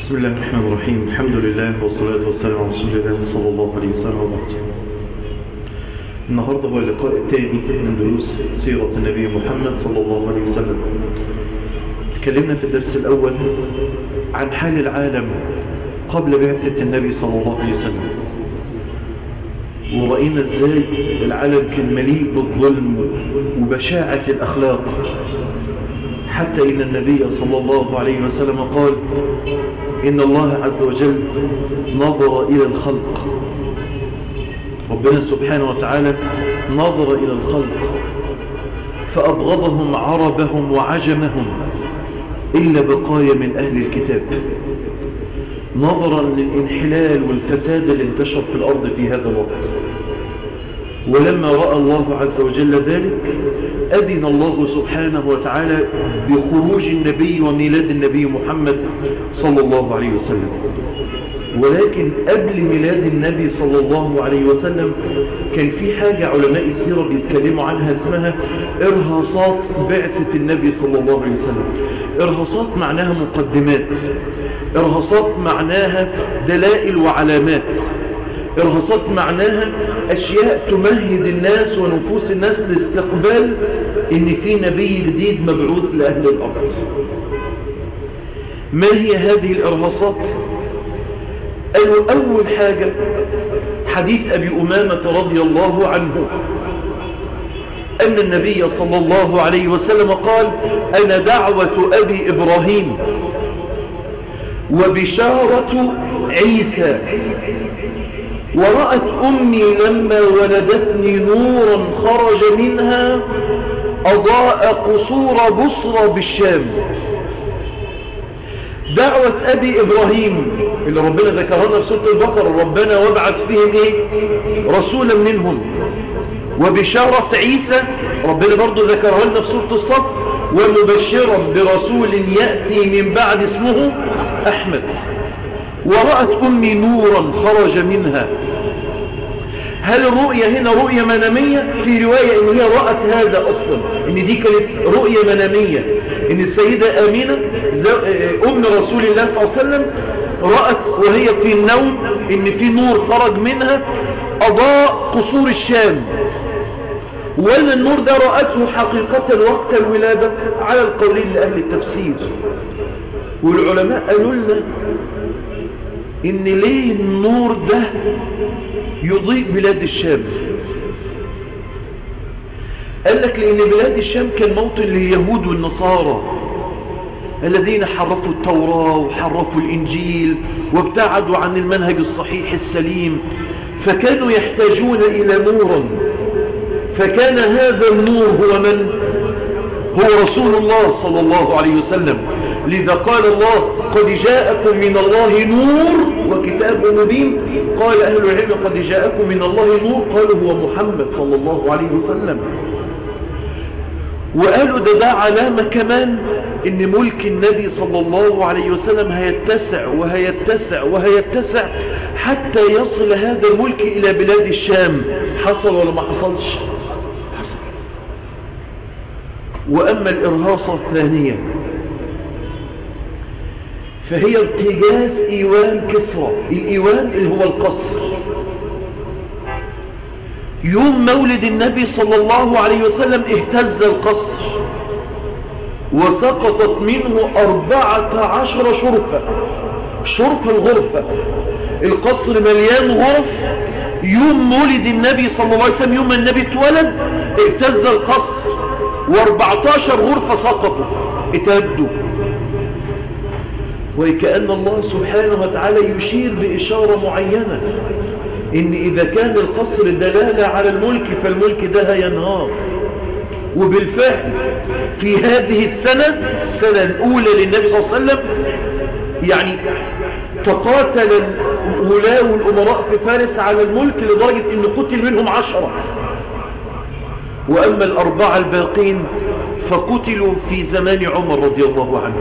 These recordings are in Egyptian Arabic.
بسم الله الرحمن الرحيم الحمد لله والصلاة والسلام على رسول الله صلى الله عليه وسلم وبعد النهاردة هو اللقاء الثاني من دروس سيرة النبي محمد صلى الله عليه وسلم تكلمنا في الدرس الأول عن حال العالم قبل بعثة النبي صلى الله عليه وسلم ورأينا ازاي العالم كان مليء بالظلم وبشاعة الأخلاق حتى إن النبي صلى الله عليه وسلم قال إن الله عز وجل نظر إلى الخلق ربنا سبحانه وتعالى نظر إلى الخلق فأبغضهم عربهم وعجمهم إلا بقايا من أهل الكتاب نظرا للانحلال والفساد اللي انتشر في الأرض في هذا الوقت ولما رأى الله عز وجل ذلك أذن الله سبحانه وتعالى بخروج النبي وميلاد النبي محمد صلى الله عليه وسلم ولكن قبل ميلاد النبي صلى الله عليه وسلم كان في حاجة علماء السيرة بيتكلموا عنها اسمها إرهاصات بعثة النبي صلى الله عليه وسلم إرهاصات معناها مقدمات إرهاصات معناها دلائل وعلامات إرهاصات معناها أشياء تمهد الناس ونفوس الناس لاستقبال إن في نبي جديد مبعوث لأهل الأرض ما هي هذه الإرهاصات؟ قالوا أول حاجة حديث أبي أمامة رضي الله عنه أن النبي صلى الله عليه وسلم قال أنا دعوة أبي إبراهيم وبشارة عيسى ورأت أمي لما ولدتني نورا خرج منها أضاء قصور بصرى بالشام دعوة أبي إبراهيم اللي ربنا ذكرنا في سورة البقرة ربنا وابعث فيهم إيه؟ رسولا منهم وبشارة عيسى ربنا برضو ذكرها لنا في سورة الصف ومبشرا برسول يأتي من بعد اسمه أحمد ورأت أمي نورا خرج منها هل الرؤية هنا رؤية منامية في رواية ان هي رأت هذا اصلا ان دي كانت رؤية منامية ان السيدة امينة ام رسول الله صلى الله عليه وسلم رأت وهي في النوم ان في نور خرج منها اضاء قصور الشام ولا النور ده رأته حقيقة وقت الولادة على القولين لأهل التفسير والعلماء قالوا لنا ان ليه النور ده يضيء بلاد الشام قال لك لان بلاد الشام كان موطن لليهود والنصارى الذين حرفوا التوراة وحرفوا الانجيل وابتعدوا عن المنهج الصحيح السليم فكانوا يحتاجون الى نورا فكان هذا النور هو من هو رسول الله صلى الله عليه وسلم لذا قال الله قد جاءكم من الله نور وكتاب مبين قال أهل العلم قد جاءكم من الله نور قالوا هو محمد صلى الله عليه وسلم وقالوا ده ده علامة كمان ان ملك النبي صلى الله عليه وسلم هيتسع وهيتسع وهيتسع حتى يصل هذا الملك الى بلاد الشام حصل ولا ما حصلش حصل واما الارهاصة الثانية فهي ارتجاز ايوان كسرى الايوان اللي هو القصر يوم مولد النبي صلى الله عليه وسلم اهتز القصر وسقطت منه أربعة عشر شرفة شرفة الغرفة القصر مليان غرف يوم مولد النبي صلى الله عليه وسلم يوم النبي اتولد اهتز القصر واربعتاشر غرفة سقطوا اتهدوا وكأن الله سبحانه وتعالى يشير بإشارة معينة إن إذا كان القصر دلالة على الملك فالملك ده ينهار وبالفعل في هذه السنة السنة الأولى للنبي صلى الله عليه وسلم يعني تقاتل الولاة والأمراء في فارس على الملك لدرجة أن قتل منهم عشرة وأما الأربعة الباقين فقتلوا في زمان عمر رضي الله عنه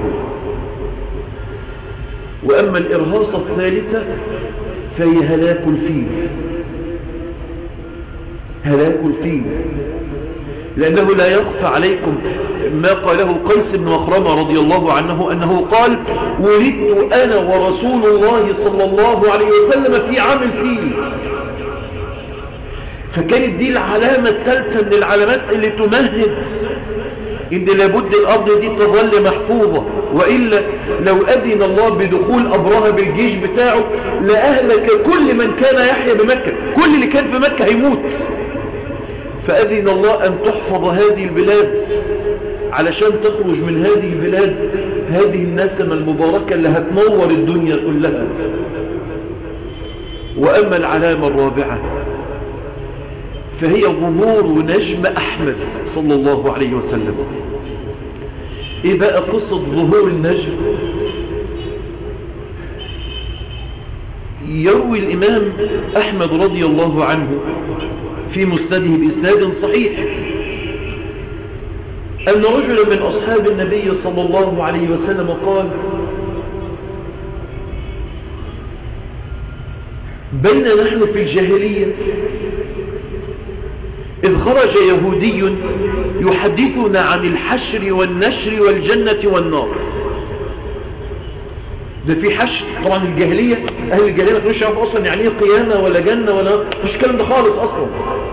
وأما الإرهاصة الثالثة فهي هلاك الفيل هلاك الفيل لأنه لا يخفى عليكم ما قاله قيس بن مخرمة رضي الله عنه أنه قال ولدت أنا ورسول الله صلى الله عليه وسلم في عام الفيل فكانت دي العلامة الثالثة من العلامات اللي تمهد إن لابد الأرض دي تظل محفوظة وإلا لو أذن الله بدخول أبرهة بالجيش بتاعه لأهلك كل من كان يحيى بمكة كل اللي كان في مكة هيموت فأذن الله أن تحفظ هذه البلاد علشان تخرج من هذه البلاد هذه النسمة المباركة اللي هتنور الدنيا كلها وأما العلامة الرابعة فهي ظهور نجم أحمد صلى الله عليه وسلم إيه بقى قصة ظهور النجم يروي الإمام أحمد رضي الله عنه في مسنده بإسناد صحيح أن رجلا من أصحاب النبي صلى الله عليه وسلم قال بين نحن في الجاهلية إذ خرج يهودي يحدثنا عن الحشر والنشر والجنة والنار ده في حشر طبعا الجاهلية أهل الجاهلية ما كانوش يعرفوا أصلا يعني ايه قيامة ولا جنة ولا مش الكلام ده خالص أصلا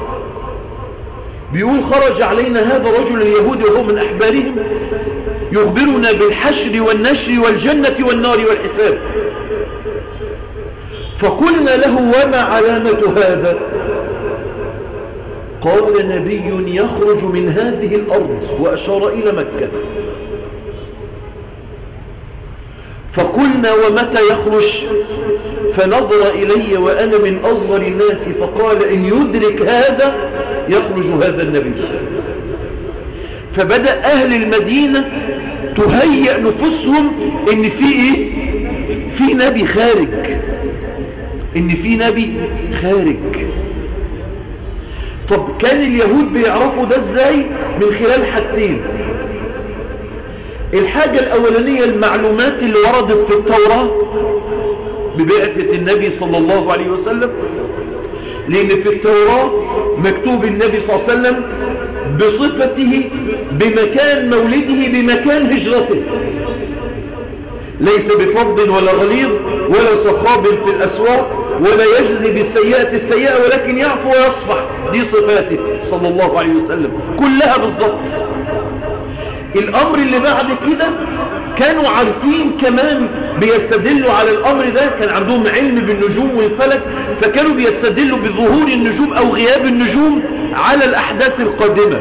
بيقول خرج علينا هذا الرجل اليهودي وهو من أحبارهم يخبرنا بالحشر والنشر والجنة والنار والحساب فقلنا له وما علامة هذا قال نبي يخرج من هذه الأرض وأشار إلى مكة فقلنا ومتى يخرج فنظر إلي وأنا من أصغر الناس فقال إن يدرك هذا يخرج هذا النبي فبدأ أهل المدينة تهيئ نفسهم إن في إيه في نبي خارج إن في نبي خارج طب كان اليهود بيعرفوا ده ازاي من خلال حاجتين الحاجة الأولانية المعلومات اللي وردت في التوراة ببعثة النبي صلى الله عليه وسلم لأن في التوراة مكتوب النبي صلى الله عليه وسلم بصفته بمكان مولده بمكان هجرته ليس بفض ولا غليظ ولا صخاب في الأسواق ولا يجزي بالسيئة السيئة ولكن يعفو ويصفح دي صفاته صلى الله عليه وسلم كلها بالضبط الأمر اللي بعد كده كانوا عارفين كمان بيستدلوا على الأمر ده كان عندهم علم بالنجوم والفلك فكانوا بيستدلوا بظهور النجوم أو غياب النجوم على الأحداث القادمة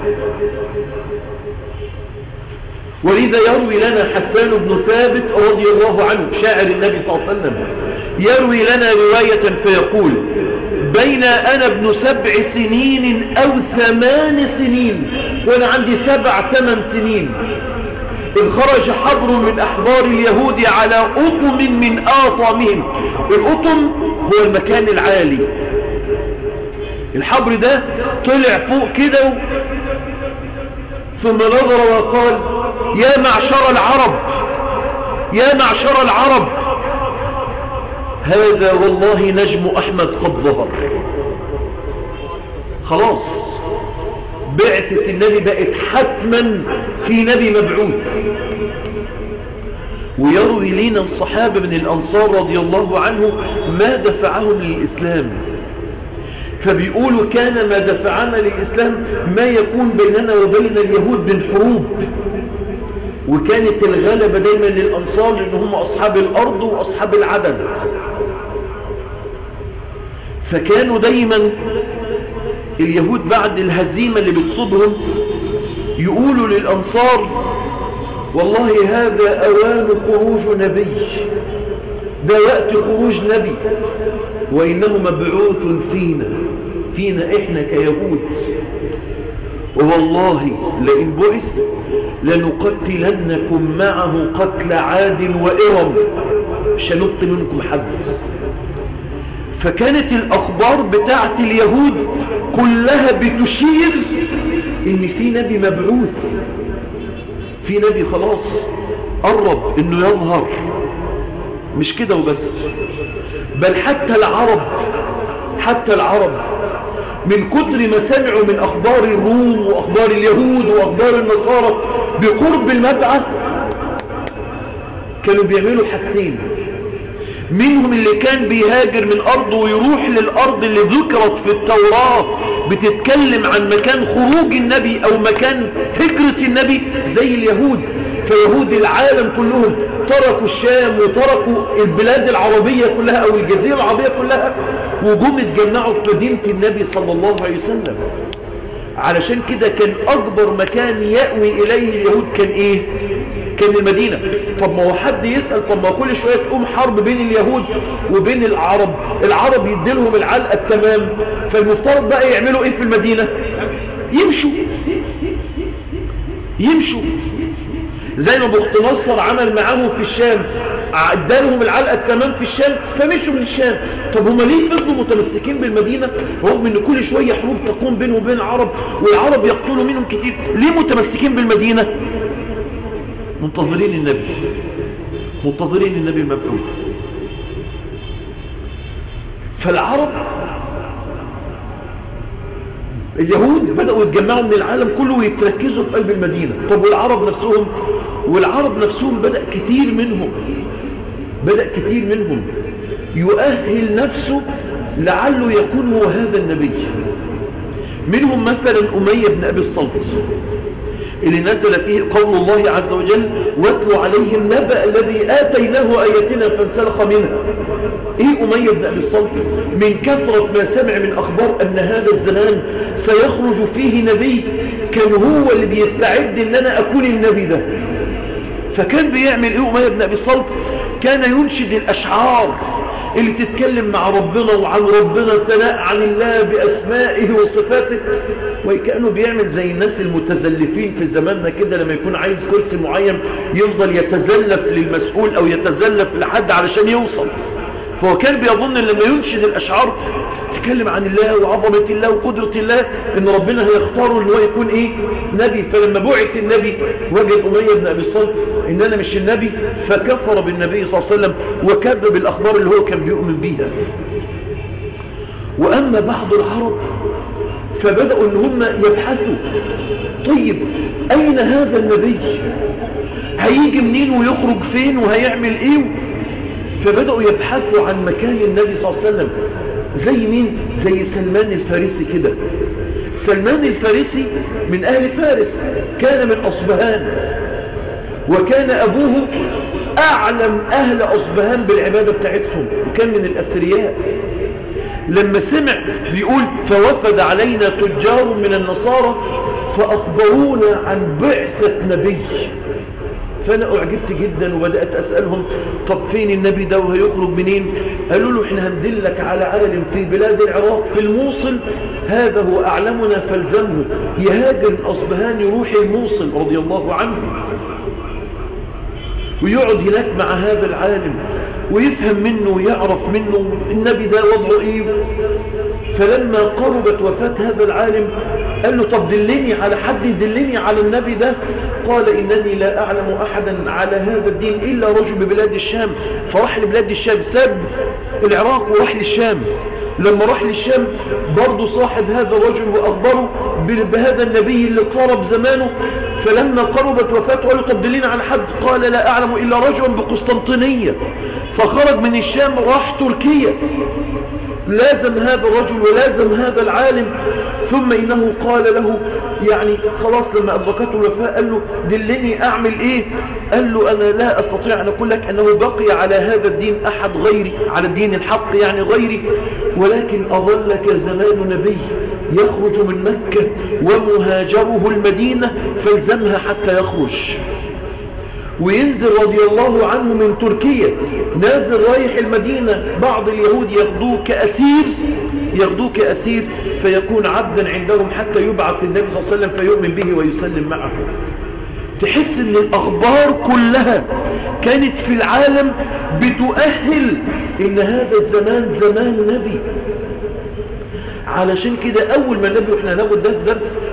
ولذا يروي لنا حسان بن ثابت رضي الله عنه شاعر النبي صلى الله عليه وسلم يروي لنا رواية فيقول بين أنا ابن سبع سنين أو ثمان سنين وأنا عندي سبع ثمان سنين إذ خرج حبر من أحبار اليهود على أطم من آطامهم الأطم هو المكان العالي الحبر ده طلع فوق كده ثم نظر وقال يا معشر العرب يا معشر العرب هذا والله نجم أحمد قد ظهر خلاص بعثة النبي بقت حتما في نبي مبعوث ويروي لنا الصحابة من الأنصار رضي الله عنه ما دفعهم للإسلام فبيقولوا كان ما دفعنا للإسلام ما يكون بيننا وبين اليهود من حروب وكانت الغلبة دايما للأنصار لأن هم أصحاب الأرض وأصحاب العدد فكانوا دايما اليهود بعد الهزيمة اللي بتصيبهم يقولوا للأنصار والله هذا أوان خروج نبي ده وقت خروج نبي وإنه مبعوث فينا فينا إحنا كيهود والله لئن بعث لنقتلنكم معه قتل عاد وإرم مش هنبط منكم حد فكانت الأخبار بتاعت اليهود كلها بتشير إن في نبي مبعوث في نبي خلاص قرب إنه يظهر مش كده وبس بل حتى العرب حتى العرب من كتر ما سمعوا من أخبار الروم وأخبار اليهود وأخبار النصارى بقرب المبعث كانوا بيعملوا حاجتين منهم اللي كان بيهاجر من أرضه ويروح للأرض اللي ذكرت في التوراة بتتكلم عن مكان خروج النبي أو مكان هجرة النبي زي اليهود فيهود العالم كلهم تركوا الشام وتركوا البلاد العربية كلها أو الجزيرة العربية كلها وجم اتجمعوا في مدينة النبي صلى الله عليه وسلم علشان كده كان أكبر مكان يأوي إليه اليهود كان إيه كان المدينة طب ما هو حد يسأل طب ما كل شوية تقوم حرب بين اليهود وبين العرب العرب يديلهم العلقة التمام فالمفترض بقى يعملوا ايه في المدينة يمشوا يمشوا زي ما بخت نصر عمل معاهم في الشام ادالهم العلقة التمام في الشام فمشوا من الشام طب هما ليه فضلوا متمسكين بالمدينة رغم ان كل شوية حروب تقوم بينهم وبين العرب والعرب يقتلوا منهم كتير ليه متمسكين بالمدينة منتظرين النبي منتظرين النبي المبعوث فالعرب اليهود بدأوا يتجمعوا من العالم كله ويتركزوا في قلب المدينة طب والعرب نفسهم والعرب نفسهم بدأ كتير منهم بدأ كتير منهم يؤهل نفسه لعله يكون هو هذا النبي منهم مثلا أمية بن أبي الصلت اللي نزل فيه قول الله عز وجل واتلوا عليهم نبأ الذي آتيناه آياتنا فانسلخ منها ايه أمية بن أبي الصلت من كثرة ما سمع من أخبار أن هذا الزمان سيخرج فيه نبي كان هو اللي بيستعد ان انا اكون النبي ده فكان بيعمل ايه أمية بن أبي الصلت كان ينشد الأشعار اللي تتكلم مع ربنا وعن ربنا ثناء عن الله بأسمائه وصفاته وكأنه بيعمل زي الناس المتزلفين في زماننا كده لما يكون عايز كرسي معين يفضل يتزلف للمسؤول أو يتزلف لحد علشان يوصل فهو كان بيظن ان لما ينشد الأشعار تتكلم عن الله وعظمة الله وقدرة الله ان ربنا هيختاره ان هو يكون ايه نبي فلما بعث النبي وجد أمية بن أبي الصلت ان انا مش النبي فكفر بالنبي صلى الله عليه وسلم وكذب الأخبار اللي هو كان بيؤمن بيها وأما بعض العرب فبدأوا ان هم يبحثوا طيب اين هذا النبي هيجي منين ويخرج فين وهيعمل ايه فبدأوا يبحثوا عن مكان النبي صلى الله عليه وسلم زي مين زي سلمان الفارسي كده سلمان الفارسي من أهل فارس كان من أصبهان وكان أبوه أعلم أهل أصبهان بالعبادة بتاعتهم وكان من الأثرياء لما سمع بيقول فوفد علينا تجار من النصارى فأخبرونا عن بعثة نبي فأنا أعجبت جدا وبدأت أسألهم طب فين النبي ده وهيخرج منين قالوا له احنا هندلك على عالم في بلاد العراق في الموصل هذا هو أعلمنا فالزمه يهاجر أصبهان يروح الموصل رضي الله عنه ويقعد هناك مع هذا العالم ويفهم منه ويعرف منه النبي ده وضعه ايه فلما قربت وفاة هذا العالم قال له طب دلني على حد يدلني على النبي ده قال إنني لا أعلم أحدا على هذا الدين إلا رجل ببلاد الشام فراح لبلاد الشام ساب العراق وراح للشام لما راح للشام برضه صاحب هذا الرجل وأخبره بهذا النبي اللي قرب زمانه فلما قربت وفاته قال له طب دلينا على حد قال لا أعلم إلا رجلا بقسطنطينية فخرج من الشام راح تركيا لازم هذا الرجل ولازم هذا العالم ثم إنه قال له يعني خلاص لما أدركته الوفاة قال له دلني أعمل إيه قال له أنا لا أستطيع أن أقول لك أنه بقي على هذا الدين أحد غيري على الدين الحق يعني غيري ولكن أظلك زمان نبي يخرج من مكة ومهاجره المدينة فالزمها حتى يخرج وينزل رضي الله عنه من تركيا نازل رايح المدينة بعض اليهود ياخدوه كأسير ياخدوه كأسير فيكون عبدا عندهم حتى يبعث النبي صلى الله عليه وسلم فيؤمن به ويسلم معه تحس ان الاخبار كلها كانت في العالم بتؤهل ان هذا الزمان زمان نبي علشان كده اول ما النبي واحنا ناخد ده درس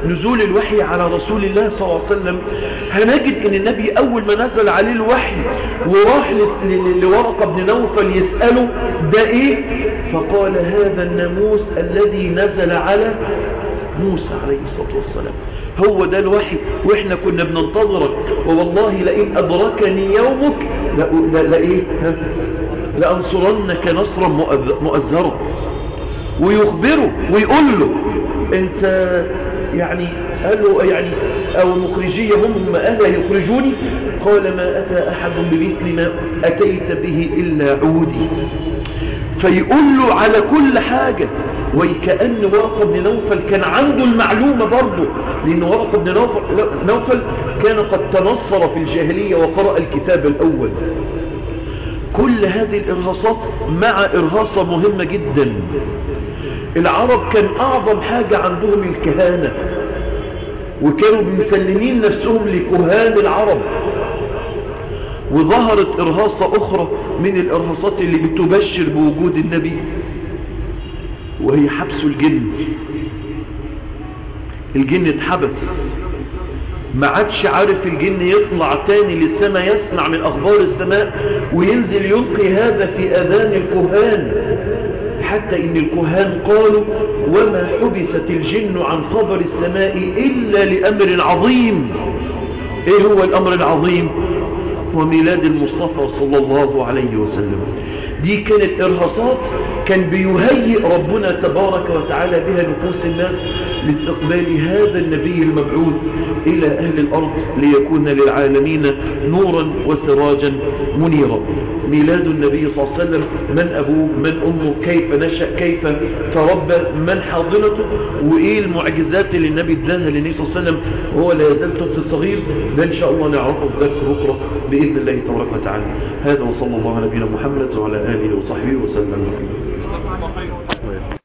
نزول الوحي على رسول الله صلى الله عليه وسلم هنجد ان النبي اول ما نزل عليه الوحي وراح لورقة بن نوفل يسأله ده ايه فقال هذا الناموس الذي نزل على موسى عليه الصلاة والسلام هو ده الوحي واحنا كنا بننتظرك ووالله لئن أدركني يومك لا, لا, لا إيه ها؟ لأنصرنك نصرا مؤذرا ويخبره ويقول له انت يعني قال له يعني او المخرجية هم هم اهل يخرجوني قال ما اتى احد بمثل ما اتيت به الا عودي فيقول له على كل حاجة وكأن ورقة بن نوفل كان عنده المعلومة برضه لأن ورقة بن نوفل كان قد تنصر في الجاهلية وقرأ الكتاب الأول كل هذه الإرهاصات مع إرهاصة مهمة جدا العرب كان أعظم حاجة عندهم الكهانة وكانوا مسلمين نفسهم لكهان العرب وظهرت إرهاصة أخرى من الإرهاصات اللي بتبشر بوجود النبي وهي حبس الجن الجن اتحبس ما عادش عارف الجن يطلع تاني للسماء يسمع من أخبار السماء وينزل يلقي هذا في أذان الكهان حتى إن الكهان قالوا وما حبست الجن عن خبر السماء إلا لأمر عظيم إيه هو الأمر العظيم وميلاد المصطفى صلى الله عليه وسلم دي كانت إرهاصات كان بيهيئ ربنا تبارك وتعالى بها نفوس الناس لاستقبال هذا النبي المبعوث إلى أهل الأرض ليكون للعالمين نورا وسراجا منيرا ميلاد النبي صلى الله عليه وسلم من أبوه من أمه كيف نشأ كيف تربى من حاضنته وإيه المعجزات اللي النبي اداها للنبي صلى الله عليه وسلم وهو لا يزال طفل صغير ده إن شاء الله نعرفه في درس بكرة بإذن الله تبارك وتعالى هذا وصلى الله على نبينا محمد وعلى آله وصحبه وسلم